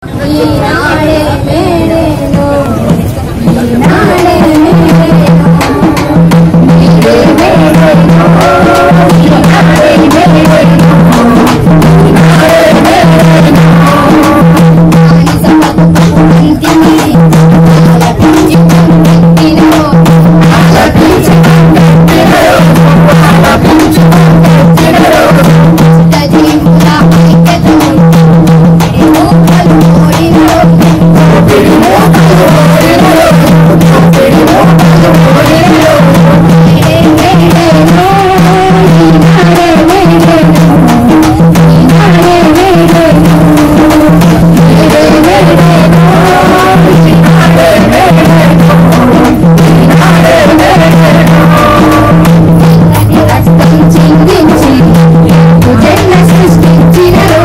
ఈనాడే మేడేనో ఈనాడే మేడేనో మేడే మేడేనో ఈనాడే మేడేనో ఈనాడే మేడేనో ఆనిసపకు ఇంటిని ఆలపించి కంటినో ఆలపించి కంటినో ఆలపించి కంటినో తజిముల ఐక్యతను చిందించి జన్మ సృష్టించినరు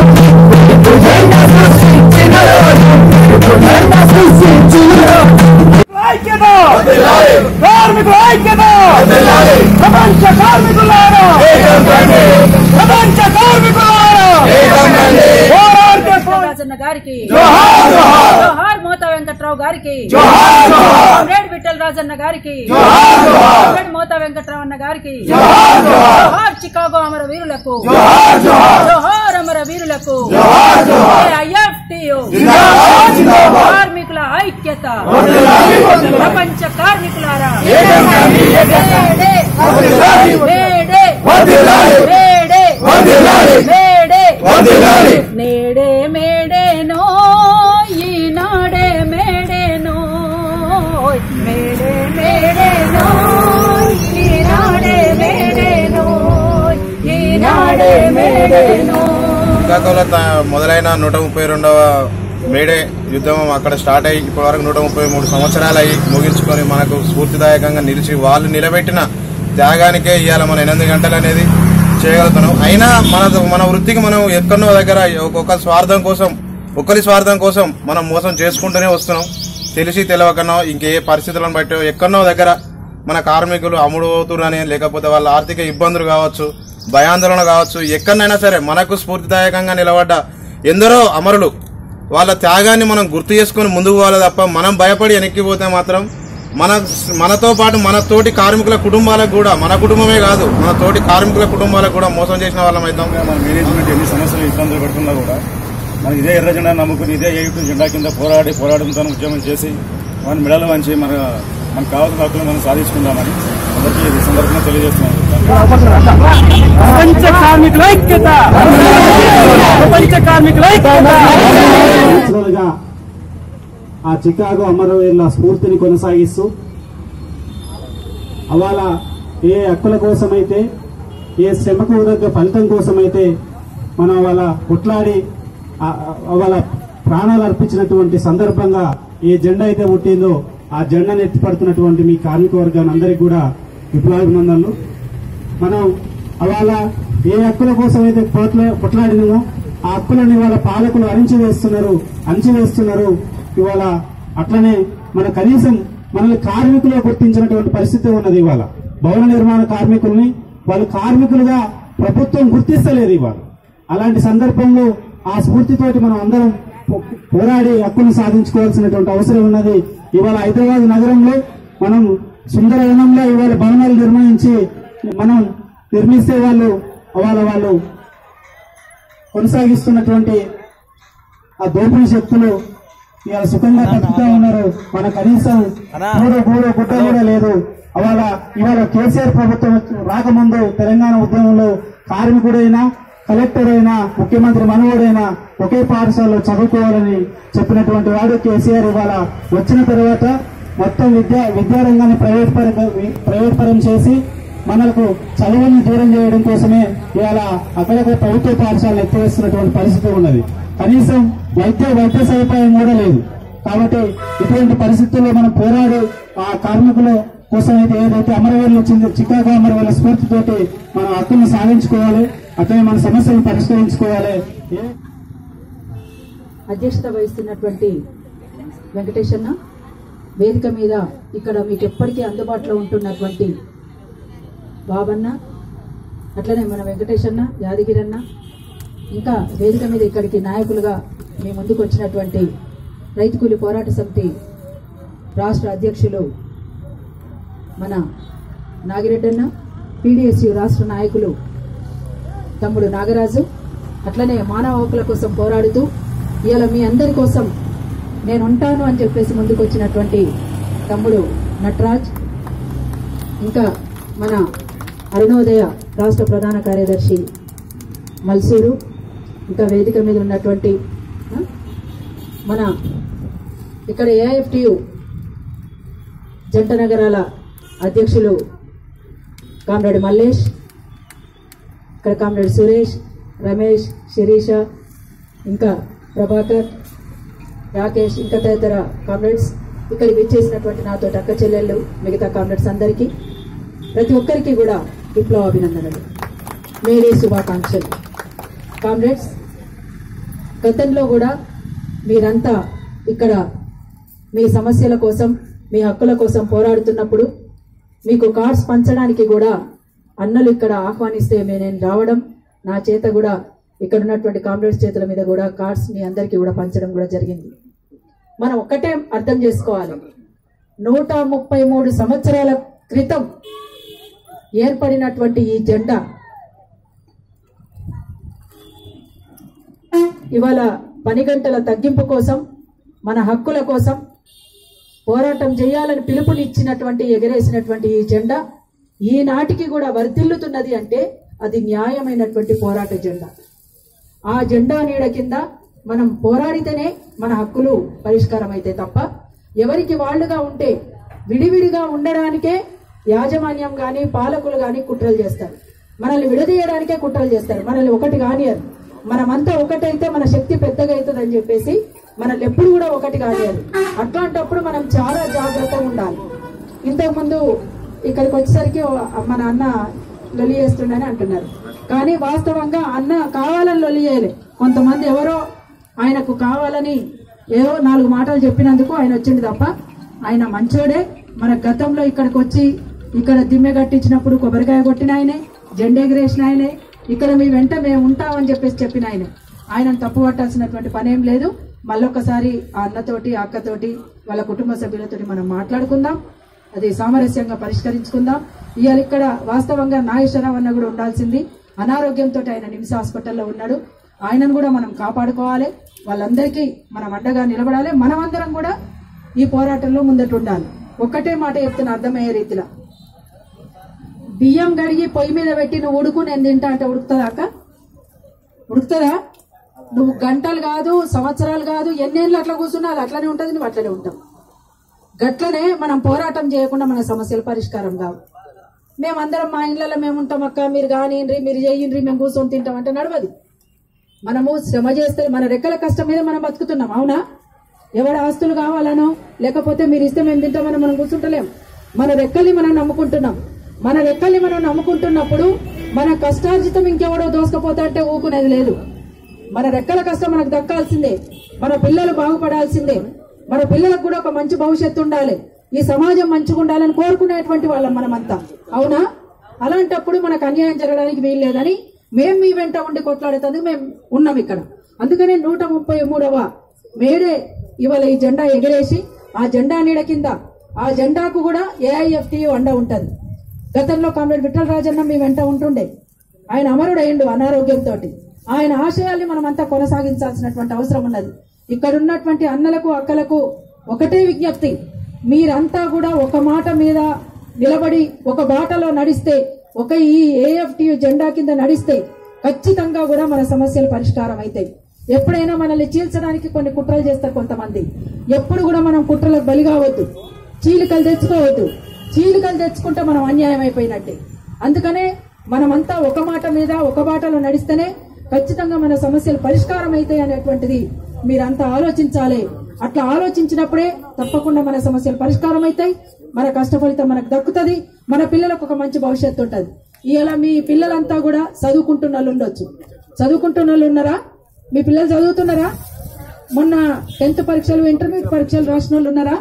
ఐక్యత కార్మికుల ఐక్యత ప్రపంచ కార్మికులారా ప్రపంచ కార్మికులారా పోరాడితే పో- రాజన్న గారికి జోహార్ జోహార్ జోహార్ మోతా వెంకట్రావు గారికి జోహార్ జోహార్ కామ్రేడ్ విఠల్ రాజన్న గారికి జోహార్ జోహార్ కామ్రేడ్ మోతా వెంకట్రావు అన్న గారికి జోహార్ జోహార్ జోహార్ చికాగో అమర వీరులకు జోహార్ జోహార్ జోహార్ అమర వీరులకు జోహార్ జోహార్ ఐఎఫ్టియు జిందాబాద్ జిందాబాద్ కార్మికుల ఐక్యత వదిలాలి వదిలాలి ప్రపంచ కార్మికులారా ఏకంగాని ఏకంగాని వేడే వదిలాలి వేడే వదిలాలి వేడే వదిలాలి వేడే వదిలాలి నేడే మేడేనో ఈనాడే మేడేనో మేడే మేడేనో ఈనాడే మేడేనో ఈనాడే మేడేనో శ్రీకాకుళంలో త- మొదలైన నూట ముప్పై రెండవ మేడే యుద్ధం అక్కడ స్టార్ట్ అయ్యి ఇప్పటి వరకు నూట ముప్పై మూడు సంవత్సరాలు అయ్యి ముగించుకొని మనకు స్ఫూర్తిదాయకంగా నిలిచి వాళ్ళు నిలబెట్టిన త్యాగానికే ఇవాళ మన ఎనిమిది గంటలు అనేది చేయగలుగుతున్నాం అయినా మన మన వృత్తికి మనం ఎక్కడో దగ్గర ఒక్కొక్క స్వార్థం కోసం ఒకరి స్వార్థం కోసం మనం మోసం చేసుకుంటూనే వస్తున్నాం తెలిసి తెలియకనో ఇంకే పరిస్థితులను బట్టి ఎక్కడో దగ్గర మన కార్మికులు అమ్ముడు అవుతున్నారని లేకపోతే వాళ్ళ ఆర్థిక ఇబ్బందులు కావచ్చు భయాందోళన కావచ్చు ఎక్కడైనా సరే మనకు స్ఫూర్తిదాయకంగా నిలబడ్డ ఎందరో అమరులు వాళ్ళ త్యాగాన్ని మనం గుర్తు చేసుకొని ముందుకు పోవాలి తప్ప మనం భయపడి వెనక్కి పోతే మాత్రం మన మనతో పాటు మన తోటి కార్మికుల కుటుంబాలకు కూడా మన కుటుంబమే కాదు మన తోటి కార్మికుల కుటుంబాలకు కూడా మోసం చేసిన వాళ్ళం అవుతాం మన మేనేజ్మెంట్ ఎన్ని సమస్యలు ఇబ్బందులు పెడుతున్నా కూడా మనం ఇదే ఎర్ర జెండా నమ్ముకుని ఇదే ఏయుటు జెండా కింద పోరాడి పోరాడంతో ఉద్యమం చేసి మన మెడలు వంచి మన మనకు కావాల్సిన హక్కులు మనం సాధించుకుందామని అందరికీ ఈ సందర్భంగా తెలియజేస్తున్నాను ప్రపంచ కార్మికుల ఐక్యత ప్రపంచ కార్మికుల ఐక్యత సంవత్సరాలుగా ఆ చికాగో అమరవీరుల స్ఫూర్తిని కొనసాగిస్తూ అవాళ ఏ హక్కుల కోసమైతే ఏ శ్రమకు దగ్గర ఫలితం కోసమైతే మనం వాళ్ళ కొట్లాడి ఆ- ఆ- వాళ్ళ ప్రాణాలు అర్పించినటువంటి సందర్భంగా ఏ జెండా అయితే పుట్టిందో ఆ జెండాను ఎత్తిపడుతున్నటువంటి మీ కార్మిక వర్గాన్ని అందరికీ కూడా విప్లవాభినందనలు మనం అవాళ ఏ హక్కుల కోసం అయితే పోట్ల కొట్లాడినామో ఆ హక్కులను ఇవాళ పాలకులు అణిచివేస్తున్నారు అణిచివేస్తున్నారు ఇవాళ అట్లనే మన కనీసం మనల్ని కార్మికులుగా గుర్తించినటువంటి పరిస్థితి ఉన్నది ఇవాళ భవన నిర్మాణ కార్మికుల్ని వాళ్ళు కార్మికులుగా ప్రభుత్వం గుర్తిస్తలేదు ఇవాళ అలాంటి సందర్భంలో ఆ స్ఫూర్తితోటి మనం అందరం పో- పోరాడి హక్కును సాధించుకోవాల్సినటువంటి అవసరం ఉన్నది ఇవాళ హైదరాబాద్ నగరంలో మనం సుందరవనంలో ఇవాళ భవనాలు నిర్మించి మనం నిర్మిస్తే వాళ్ళు వాళ్ళ వాళ్ళు కొనసాగిస్తున్నటువంటి ఆ దోపిడీ శక్తులు ఇవాళ సుఖంగా బతుకుతా ఉన్నారు మన కనీసం గూడు గూడు గుడ్డ కూడా లేదు అవాళ ఇవాళ కేసీఆర్ ప్రభుత్వం రాకముందు తెలంగాణ ఉద్యమంలో కార్మికుడైనా కలెక్టర్ అయినా ముఖ్యమంత్రి మనవుడైనా ఒకే పాఠశాలలో చదువుకోవాలని చెప్పినటువంటి వాడు కేసీఆర్ ఇవాళ వచ్చిన తర్వాత మొత్తం విద్యా విద్యారంగాన్ని ప్రైవేట్ పరం ప్రైవేట్ పరం చేసి మనకు చదువులను దూరం చేయడం కోసమే ఇవాళ అక్కడక్కడ ప్రభుత్వ పాఠశాలను ఎత్తివేస్తున్నటువంటి పరిస్థితి ఉన్నది కనీసం వైద్య వైద్య సదుపాయం కూడా లేదు కాబట్టి ఇటువంటి పరిస్థితుల్లో మనం పోరాడు ఆ కార్మికుల కోసం అయితే ఏదైతే అమరవీరులు వచ్చిందో చికాగో అమరవీరుల స్ఫూర్తితోటి మనం హక్కులను సాధించుకోవాలి అట్లనే మన సమస్యలను పరిష్కరించుకోవాలి ఏ- అధ్యక్షత వహిస్తున్నటువంటి వెంకటేశన్న వేదిక మీద ఇక్కడ మీకు ఎప్పటికీ అందుబాటులో ఉంటున్నటువంటి బాబన్న అట్లనే మన వెంకటేశన్న యాదగిరన్న ఇంకా వేదిక మీద ఇక్కడికి నాయకులుగా మీ ముందుకు వచ్చినటువంటి రైతు కూలి పోరాట సమితి రాష్ట్ర అధ్యక్షులు మన నాగిరెడ్డన్న పీడిఎస్యు రాష్ట్ర నాయకులు తమ్ముడు నాగరాజు అట్లనే మానవ హక్కుల కోసం పోరాడుతూ ఇవాళ మీ అందరి కోసం నేను ఉంటాను అని చెప్పేసి ముందుకు వచ్చినటువంటి తమ్ముడు నటరాజ్ ఇంకా మన అరుణోదయ రాష్ట్ర ప్రధాన కార్యదర్శి మల్సూరు ఇంకా వేదిక మీద ఉన్నటువంటి ఆ, మన ఇక్కడ ఏఐఎఫ్టియు జంట నగరాల అధ్యక్షులు కామ్రేడ్ మల్లేష్ ఇక్కడ కామ్రేడ్ సురేష్ రమేష్ శిరీష ఇంకా ప్రభాకర్ రాకేష్ ఇంకా తదితర కామ్రేడ్స్ ఇక్కడికి విచ్చేసినటువంటి నాతో అక్క చెల్లెళ్ళు మిగతా కామ్రేడ్స్ అందరికీ ప్రతి ఒక్కరికి కూడా విప్లవ అభినందనలు మేడే శుభాకాంక్షలు కామ్రేడ్స్ గతంలో కూడా మీరంతా ఇక్కడ మీ సమస్యల కోసం మీ హక్కుల కోసం పోరాడుతున్నప్పుడు మీకు కార్డ్స్ పంచడానికి కూడా అన్నలు ఇక్కడ ఆహ్వానిస్తే మే- నేను రావడం నా చేత కూడా ఇక్కడ ఉన్నటువంటి కామ్రేడ్స్ చేతుల మీద కూడా కార్డ్స్ మీ అందరికీ కూడా పంచడం కూడా జరిగింది మనం ఒక్కటే అర్థం చేసుకోవాలి నూట ముప్పై మూడు సంవత్సరాల క్రితం ఏర్పడినటువంటి ఈ జెండా ఇవాళ పని గంటల తగ్గింపు కోసం మన హక్కుల కోసం పోరాటం చేయాలని పిలుపునిచ్చినటువంటి ఎగరేసినటువంటి ఈ జెండా ఈనాటికి కూడా వర్ధిల్లుతున్నది అంటే అది న్యాయమైనటువంటి పోరాట జెండా ఆ జెండా నీడ కింద మనం పోరాడితేనే మన హక్కులు పరిష్కారం అయితే తప్ప ఎవరికి వాళ్ళుగా ఉంటే విడివిడిగా ఉండడానికే యాజమాన్యం గాని పాలకులు గాని కుట్రలు చేస్తారు మనల్ని విడదీయడానికే కుట్రలు చేస్తారు మనల్ని ఒకటి కానియరు మనమంతా ఒకటైతే మన శక్తి పెద్దగా అవుతుందని చెప్పేసి మనల్ని ఎప్పుడు కూడా ఒకటి కానియరు అట్లాంటప్పుడు మనం చాలా జాగ్రత్తగా ఉండాలి ఇంతకుముందు ఇక్కడికి వచ్చేసరికి ఓ- మన అన్న లొలి చేస్తుండని అంటున్నారు కానీ వాస్తవంగా అన్న కావాలని లొలి చేయలే కొంతమంది ఎవరో ఆయనకు కావాలని ఏవో నాలుగు మాటలు చెప్పినందుకు ఆయన వచ్చింది తప్ప ఆయన మంచోడే మన గతంలో ఇక్కడికి వచ్చి ఇక్కడ దిమ్మె కట్టించినప్పుడు కొబ్బరికాయ కొట్టిన ఆయనే జెండెగిరేసిన ఆయనే ఇక్కడ మీ వెంట మేము ఉంటామని చెప్పేసి చెప్పిన ఆయన ఆయన తప్పు పట్టాల్సినటువంటి పనేం లేదు మళ్ళొక్కసారి ఆ అన్నతోటి ఆ అక్కతోటి వాళ్ళ కుటుంబ సభ్యులతోటి మనం మాట్లాడుకుందాం అది సామరస్యంగా పరిష్కరించుకుందాం ఇవాళ ఇక్కడ వాస్తవంగా నాగేశ్వరరావు అన్న కూడా ఉండాల్సింది అనారోగ్యంతో ఆయన నిమ్స్ హాస్పిటల్లో ఉన్నాడు ఆయనను కూడా మనం కాపాడుకోవాలి వాళ్ళందరికీ మనం అడ్డగా నిలబడాలి మనమందరం కూడా ఈ పోరాటంలో ముందట ఉండాలి ఒక్కటే మాట చెప్తున్నా అర్థమయ్యే రీతిలో బియ్యం గడిగి పొయ్యి మీద పెట్టి నువ్వు ఉడుకు నేను తింటా అంటే ఉడుకుతుందా అక్క ఉడుకుతుందా నువ్వు గంటలు కాదు సంవత్సరాలు కాదు ఎన్నేళ్ళు అట్లా కూర్చున్నా అది అట్లనే ఉంటుంది నువ్వు అట్లనే ఉంటావు గట్లనే మనం పోరాటం చేయకుండా మన సమస్యలు పరిష్కారం కావు మేమందరం మా ఇళ్ళలో మేము ఉంటాం అక్క మీరు కానివ్వండి మీరు చేయండి మేము కూర్చొని తింటాం అంటే నడవది మనము శ్రమ చేస్తే మన రెక్కల కష్టం మీద మనం బతుకుతున్నాం అవునా ఎవరి ఆస్తులు కావాలనో లేకపోతే మీరు ఇస్తే మేము తింటామని మనం కూర్చుంటలేం మన రెక్కల్ని మనం నమ్ముకుంటున్నాం మన రెక్కల్ని మనం నమ్ముకుంటున్నప్పుడు మన కష్టార్జితం ఇంకెవడో దోసుకపోతా అంటే ఊకునేది లేదు మన రెక్కల కష్టం మనకు దక్కాల్సిందే మన పిల్లలు బాగుపడాల్సిందే మన పిల్లలకు కూడా ఒక మంచి భవిష్యత్తు ఉండాలి ఈ సమాజం మంచిగా ఉండాలని కోరుకునేటువంటి వాళ్ళం మనమంతా అవునా అలాంటప్పుడు మనకు అన్యాయం జరగడానికి వీల్లేదని మేము మీ వెంట ఉండి కొట్లాడుతుంది మేము ఉన్నాం ఇక్కడ అందుకనే నూట ముప్పై మూడవ మేడే ఇవాళ ఈ జెండా ఎగరేసి ఆ జెండా నీడ కింద ఆ జెండాకు కూడా ఏఐఎఫ్టియు అండ ఉంటది గతంలో కామ్రేడ్ విఠల్ రాజన్న మీ వెంట ఉంటుండే ఆయన అమరుడైండు అనారోగ్యంతో ఆయన ఆశయాల్ని మనమంతా కొనసాగించాల్సినటువంటి అవసరం ఉన్నది ఇక్కడ ఉన్నటువంటి అన్నలకు అక్కలకు ఒకటే విజ్ఞప్తి మీరంతా కూడా ఒక మాట మీద నిలబడి ఒక బాటలో నడిస్తే ఒక ఈ ఏఎఫ్టియు జెండా కింద నడిస్తే ఖచ్చితంగా కూడా మన సమస్యలు పరిష్కారం అవుతాయి ఎప్పుడైనా మనల్ని చీల్చడానికి కొన్ని కుట్రలు చేస్తారు కొంతమంది ఎప్పుడు కూడా మనం కుట్రలకు బలి కావద్దు చీలికలు తెచ్చుకోవద్దు చీలికలు తెచ్చుకుంటే మనం అన్యాయం అయిపోయినట్టే అందుకనే మనమంతా ఒక మాట మీద ఒక బాటలో నడిస్తేనే ఖచ్చితంగా మన సమస్యలు పరిష్కారం అవుతాయి అనేటువంటిది మీరంతా ఆలోచించాలి అట్లా ఆలోచించినప్పుడే తప్పకుండా మన సమస్యలు పరిష్కారం అవుతాయి మన కష్ట ఫలితం మనకు దక్కుతుంది మన పిల్లలకు ఒక మంచి భవిష్యత్తు ఉంటుంది ఇలా మీ పిల్లలంతా కూడా చదువుకుంటున్న వాళ్ళు ఉండొచ్చు చదువుకుంటున్న వాళ్ళు ఉన్నారా మీ పిల్లలు చదువుతున్నారా మొన్న టెన్త్ పరీక్షలు ఇంటర్మీడియట్ పరీక్షలు రాసిన వాళ్ళు ఉన్నారా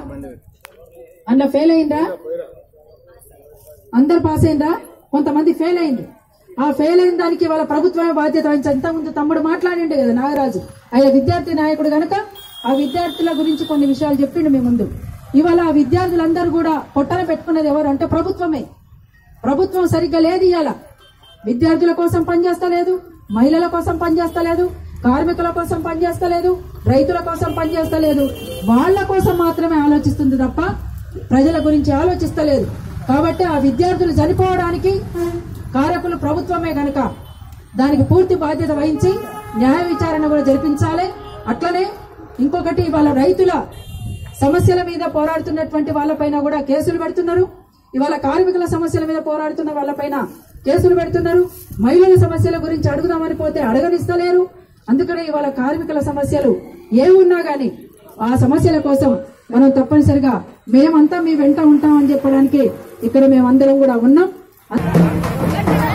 అందులో ఫెయిల్ అయిందా అందరు పాస్ అయిందా కొంతమంది ఫెయిల్ అయింది ఆ ఫెయిల్ అయిన దానికి వాళ్ళ ప్రభుత్వమే బాధ్యత వహించి ముందు తమ్ముడు మాట్లాడిండు కదా నాగరాజు ఆయన విద్యార్థి నాయకుడు గనక ఆ విద్యార్థుల గురించి కొన్ని విషయాలు చెప్పిండు మీ ముందు ఇవాళ ఆ విద్యార్థులందరూ కూడా పొట్టన పెట్టుకున్నది ఎవరు అంటే ప్రభుత్వమే ప్రభుత్వం సరిగ్గా లేదు ఇవాళ విద్యార్థుల కోసం పనిచేస్తలేదు మహిళల కోసం పనిచేస్తలేదు కార్మికుల కోసం పనిచేస్తలేదు రైతుల కోసం పనిచేస్తలేదు వాళ్ళ కోసం మాత్రమే ఆలోచిస్తుంది తప్ప ప్రజల గురించి ఆలోచిస్తలేదు కాబట్టి ఆ విద్యార్థులు చనిపోవడానికి కారకులు ప్రభుత్వమే గనక దానికి పూర్తి బాధ్యత వహించి న్యాయ విచారణ కూడా జరిపించాలి అట్లనే ఇంకొకటి వాళ్ళ రైతుల సమస్యల మీద పోరాడుతున్నటువంటి వాళ్ళపైన కూడా కేసులు పెడుతున్నారు ఇవాళ కార్మికుల సమస్యల మీద పోరాడుతున్న వాళ్ళపైన కేసులు పెడుతున్నారు మహిళల సమస్యల గురించి అడుగుదామని పోతే అడగనిస్తలేరు అందుకనే ఇవాళ కార్మికుల సమస్యలు ఏ ఉన్నా గానీ ఆ సమస్యల కోసం మనం తప్పనిసరిగా మేమంతా మీ వెంట ఉంటామని చెప్పడానికి ఇక్కడ మేమందరం కూడా ఉన్నాం